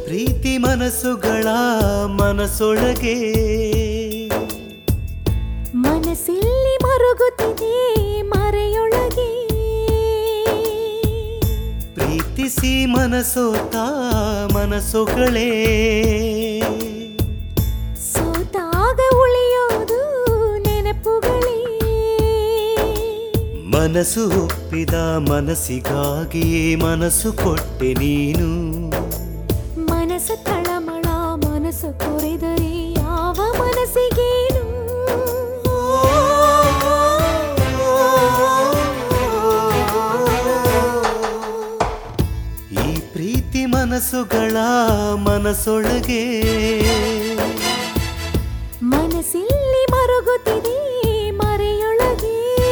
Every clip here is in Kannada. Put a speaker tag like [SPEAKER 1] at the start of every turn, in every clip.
[SPEAKER 1] ಪ್ರೀತಿ ಮನಸ್ಸುಗಳ ಮನಸ್ಸೊಳಗೆ
[SPEAKER 2] ಮನಸ್ಸಿಲ್ಲಿ ಮರುಗುತ್ತಿದೆ ಮರೆಯೊಳಗೆ
[SPEAKER 1] ಪ್ರೀತಿಸಿ ಮನಸೋತ ಮನಸ್ಸುಗಳೇ
[SPEAKER 2] ಸೋತಾಗ ಉಳಿಯೋದು ನೆನಪುಗಳೇ
[SPEAKER 1] ಮನಸ್ಸು ಒಪ್ಪಿದ ಮನಸ್ಸಿಗಾಗಿಯೇ ಮನಸ್ಸು ಕೊಟ್ಟೆ ನೀನು
[SPEAKER 2] ಮನಸ್ಸು ತಳಮಳ ಮನಸ್ಸು ಕೊರೆದರೆ ಯಾವ ಮನಸ್ಸಿಗೇನು
[SPEAKER 1] ಈ ಪ್ರೀತಿ ಮನಸ್ಸುಗಳ ಮನಸ್ಸೊಳಗೆ
[SPEAKER 2] ಮನಸ್ಸಿಲ್ಲಿ ಮರುಗುತ್ತಿದೆ ಮರೆಯೊಳಗೆ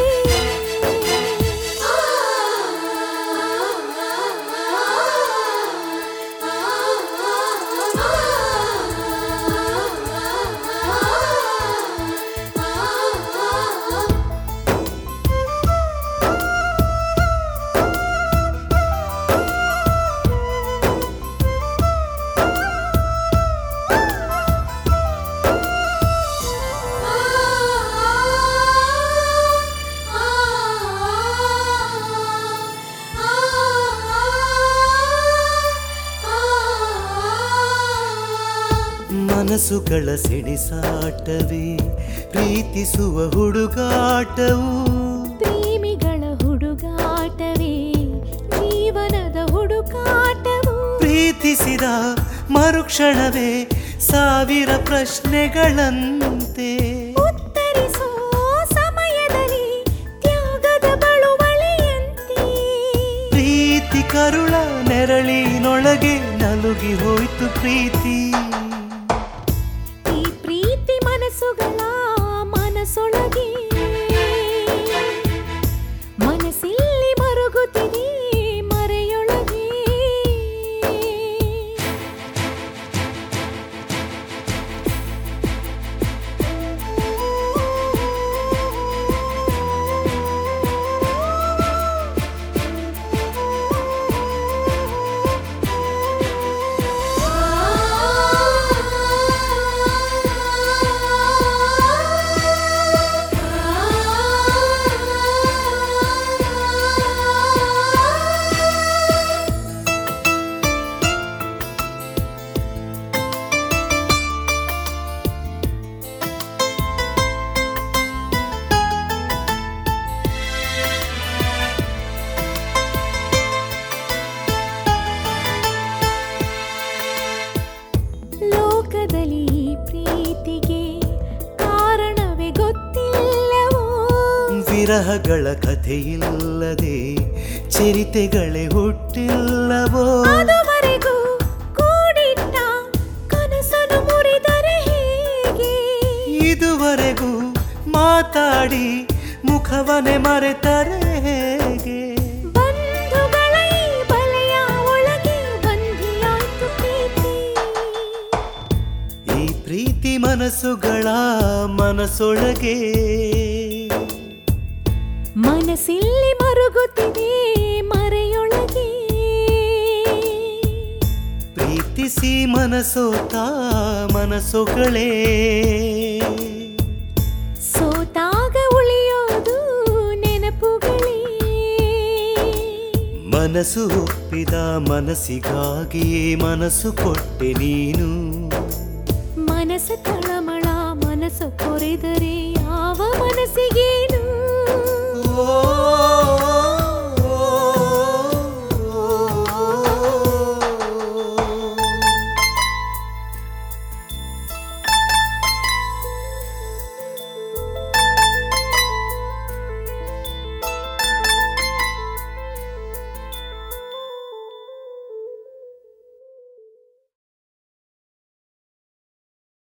[SPEAKER 1] ಮನಸ್ಸುಗಳ ಸೆಣಸಾಟವೇ ಪ್ರೀತಿಸುವ ಹುಡುಗಾಟವು
[SPEAKER 2] ಪ್ರೇಮಿಗಳ ಹುಡುಗಾಟವೇ ಜೀವನದ ಹುಡುಕಾಟವು
[SPEAKER 1] ಪ್ರೀತಿಸಿದ ಮರುಕ್ಷಣವೇ ಸಾವಿರ ಪ್ರಶ್ನೆಗಳಂತೆ
[SPEAKER 2] ಉತ್ತರಿಸೋ ಸಮಯದಲ್ಲಿ ತ್ಯಾಗದ ಬಳುವಳಿಯಂತೆ
[SPEAKER 1] ಪ್ರೀತಿ ಕರುಳ ನೆರಳಿನೊಳಗೆ ನಲುಗಿ ಹೋಯ್ತು ಪ್ರೀತಿ
[SPEAKER 2] ಈ ಪ್ರೀತಿ ಮನಸ್ಸುಗಳ ಮನಸ್ಸೊಳಗೆ ಮನಸ್ಸಿಲ್ಲಿ ಮರುಗುತ್ತಿದೆ ಮರೆಯೊಳಗೆ ಲೋಕದಲ್ಲಿ ಈ ಪ್ರೀತಿಗೆ ಕಾರಣವೇ ಗೊತ್ತಿಲ್ಲವೋ
[SPEAKER 1] ವಿರಹಗಳ ಕಥೆಯಿಲ್ಲದೆ ಚರಿತೆಗಳೇ ಹುಟ್ಟಿಲ್ಲವೋ
[SPEAKER 2] ಅದುವರೆಗೂ ಕೂಡಿಟ್ಟ ಕನಸನ್ನು ಮುರಿದರೆ ಹೇಗೆ
[SPEAKER 1] ಇದುವರೆಗೂ ಮಾತಾಡಿ ಮುಖವನೆ ಮರೆತರೆ ಹೇಗೆ
[SPEAKER 2] ಬಂಧುಗಳ ಈ ಬಲೆಯ ಒಳಗೆ ಬಂಧಿಯಾಯ್ತು ಪ್ರೀತಿ
[SPEAKER 1] ಈ ಪ್ರೀತಿ ಮನಸ್ಸುಗಳ ಮನಸ್ಸೊಳಗೆ
[SPEAKER 2] ಮನಸ್ಸಿಲ್ಲಿ ಮರುಗುತ್ತಿದೆ ಮರೆಯೊಳಗೆ
[SPEAKER 1] ಪ್ರೀತಿಸಿ ಮನಸೋತ ಮನಸ್ಸುಗಳೇ
[SPEAKER 2] ಸೋತಾಗ ಉಳಿಯೋದು ನೆನಪುಗಳೇ
[SPEAKER 1] ಮನಸ್ಸು ಒಪ್ಪಿದ ಮನಸ್ಸಿಗಾಗಿಯೇ ಮನಸ್ಸು ಕೊಟ್ಟೆ ನೀನು
[SPEAKER 2] ಮನಸ್ಸು ತಳಮಳ ಮನಸ್ಸು ಕೊರೆದರೆ